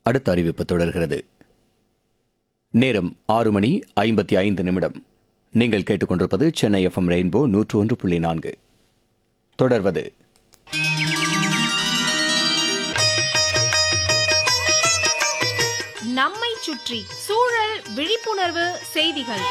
அடுத்த அறிவிப்பு தொடர்கிறது நேரம் ஆறு மணி ஐம்பத்தி ஐந்து நிமிடம் நீங்கள் கேட்டுக்கொண்டிருப்பது சென்னை எஃப்எம் ரெயின்போ நூற்று ஒன்று புள்ளி நான்கு தொடர்வது நம்மை சுற்றி சூழல் விழிப்புணர்வு செய்திகள்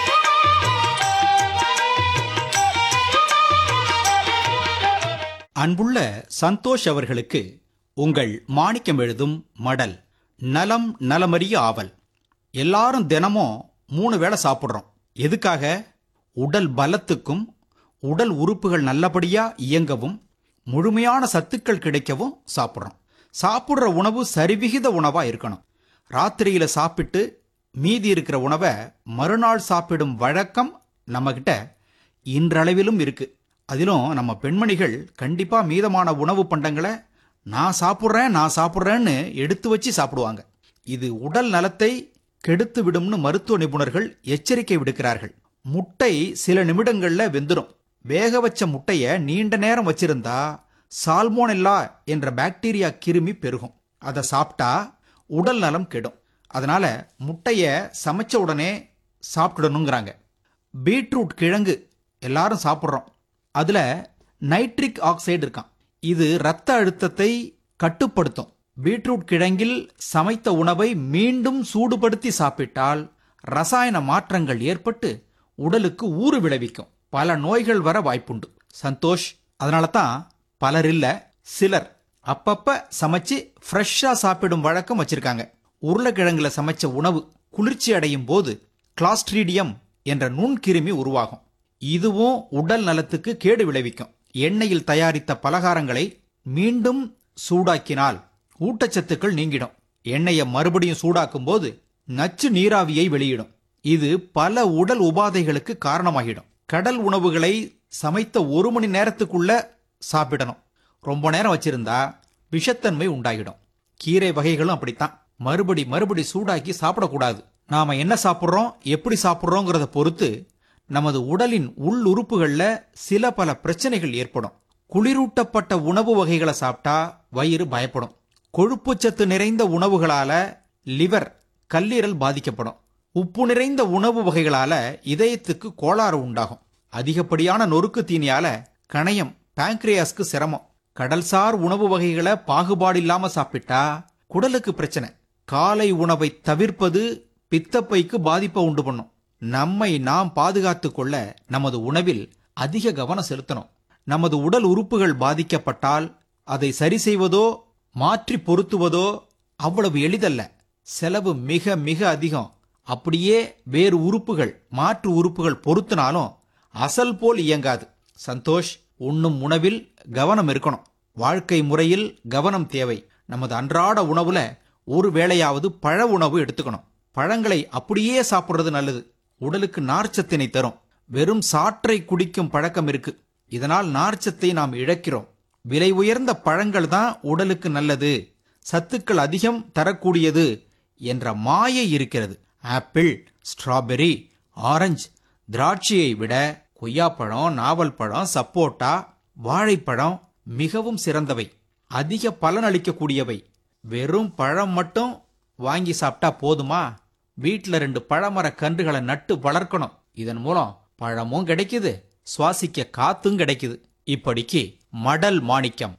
அன்புள்ள சந்தோஷ் அவர்களுக்கு உங்கள் மாணிக்கம் எழுதும் மடல் நலம் நலமறிய ஆவல் எல்லாரும் தினமும் மூணு வேளை சாப்பிட்றோம் எதுக்காக உடல் பலத்துக்கும் உடல் உறுப்புகள் நல்லபடியா இயங்கவும் முழுமையான சத்துக்கள் கிடைக்கவும் சாப்பிட்றோம் சாப்பிட்ற உணவு சரிவிகித உணவா இருக்கணும் ராத்திரியில சாப்பிட்டு மீதி இருக்கிற உணவை மறுநாள் சாப்பிடும் வழக்கம் நம்மகிட்ட இன்றளவிலும் இருக்கு அதிலும் நம்ம பெண்மணிகள் கண்டிப்பா மீதமான உணவு பண்டங்களை நான் சாப்பிட்றேன் நான் சாப்பிட்றேன்னு எடுத்து வச்சு சாப்பிடுவாங்க இது உடல் நலத்தை கெடுத்து விடும்னு மருத்துவ நிபுணர்கள் எச்சரிக்கை விடுக்கிறார்கள் முட்டை சில நிமிடங்கள்ல வெந்துடும் வேக வச்ச முட்டைய நீண்ட நேரம் வச்சிருந்தா சால்மோனெல்லா என்ற பாக்டீரியா கிருமி பெருகும் அதை சாப்பிட்டா உடல் நலம் கெடும் அதனால முட்டைய சமைச்ச உடனே சாப்பிட்டுடணுங்கிறாங்க பீட்ரூட் கிழங்கு எல்லாரும் சாப்பிட்றோம் அதுல நைட்ரிக் ஆக்சைடு இருக்கான் இது இரத்த அழுத்தத்தை கட்டுப்படுத்தும் பீட்ரூட் கிழங்கில் சமைத்த உணவை மீண்டும் சூடுபடுத்தி சாப்பிட்டால் ரசாயன மாற்றங்கள் ஏற்பட்டு உடலுக்கு ஊறு விளைவிக்கும் பல நோய்கள் வர வாய்ப்புண்டு சந்தோஷ் அதனால தான் பலர் இல்ல சிலர் அப்பப்ப சமைச்சு ஃப்ரெஷ்ஷா சாப்பிடும் வழக்கம் வச்சிருக்காங்க உருளைக்கிழங்குல சமைச்ச உணவு குளிர்ச்சி அடையும் போது கிளாஸ்ட்ரீடியம் என்ற நுண்கிருமி உருவாகும் இதுவும் உடல் நலத்துக்கு கேடு விளைவிக்கும் எண்ணெயில் தயாரித்த பலகாரங்களை மீண்டும் சூடாக்கினால் ஊட்டச்சத்துக்கள் நீங்கிடும் எண்ணெயை மறுபடியும் சூடாக்கும் போது நச்சு நீராவியை வெளியிடும் இது பல உடல் உபாதைகளுக்கு காரணமாகிடும் கடல் உணவுகளை சமைத்த ஒரு மணி நேரத்துக்குள்ள சாப்பிடணும் ரொம்ப நேரம் வச்சிருந்தா விஷத்தன்மை உண்டாகிடும் கீரை வகைகளும் அப்படித்தான் மறுபடி மறுபடி சூடாக்கி சாப்பிடக்கூடாது நாம என்ன சாப்பிட்றோம் எப்படி சாப்பிட்றோங்கிறத பொறுத்து நமது உடலின் உள் உறுப்புகள்ல சில பல பிரச்சனைகள் ஏற்படும் குளிரூட்டப்பட்ட உணவு வகைகளை சாப்பிட்டா வயிறு பயப்படும் கொழுப்புச்சத்து நிறைந்த உணவுகளால லிவர் கல்லீரல் பாதிக்கப்படும் உப்பு நிறைந்த உணவு வகைகளால இதயத்துக்கு கோளாறு உண்டாகும் அதிகப்படியான நொறுக்கு தீனியால கணையம் பாங்க்ரியாஸ்க்கு சிரமம் கடல்சார் உணவு வகைகளை பாகுபாடு இல்லாம சாப்பிட்டா குடலுக்கு பிரச்சனை காலை உணவை தவிர்ப்பது பித்தப்பைக்கு பாதிப்பை உண்டு பண்ணும் நம்மை நாம் பாதுகாத்துக் கொள்ள நமது உணவில் அதிக கவனம் செலுத்தணும் நமது உடல் உறுப்புகள் பாதிக்கப்பட்டால் அதை சரி செய்வதோ மாற்றி பொருத்துவதோ அவ்வளவு எளிதல்ல செலவு மிக மிக அதிகம் அப்படியே வேறு உறுப்புகள் மாற்று உறுப்புகள் பொருத்தினாலும் அசல் போல் இயங்காது சந்தோஷ் உண்ணும் உணவில் கவனம் இருக்கணும் வாழ்க்கை முறையில் கவனம் தேவை நமது அன்றாட உணவுல ஒரு வேளையாவது பழ உணவு எடுத்துக்கணும் பழங்களை அப்படியே சாப்பிடுறது நல்லது உடலுக்கு நார்ச்சத்தினை தரும் வெறும் சாற்றை குடிக்கும் பழக்கம் இருக்கு இதனால் நார்ச்சத்தை நாம் இழக்கிறோம் விலை உயர்ந்த பழங்கள் தான் உடலுக்கு நல்லது சத்துக்கள் அதிகம் தரக்கூடியது என்ற மாயை இருக்கிறது ஆப்பிள் ஸ்ட்ராபெரி ஆரஞ்சு திராட்சையை விட கொய்யாப்பழம் நாவல் பழம் சப்போட்டா வாழைப்பழம் மிகவும் சிறந்தவை அதிக பலன் அளிக்கக்கூடியவை வெறும் பழம் மட்டும் வாங்கி சாப்பிட்டா போதுமா வீட்ல ரெண்டு பழமர கன்றுகளை நட்டு வளர்க்கணும் இதன் மூலம் பழமும் கிடைக்குது சுவாசிக்க காத்தும் கிடைக்குது இப்படிக்கு மடல் மாணிக்கம்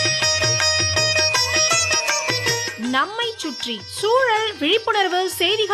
நம்மை சுற்றி சூழல் விழிப்புணர்வு செய்திகள்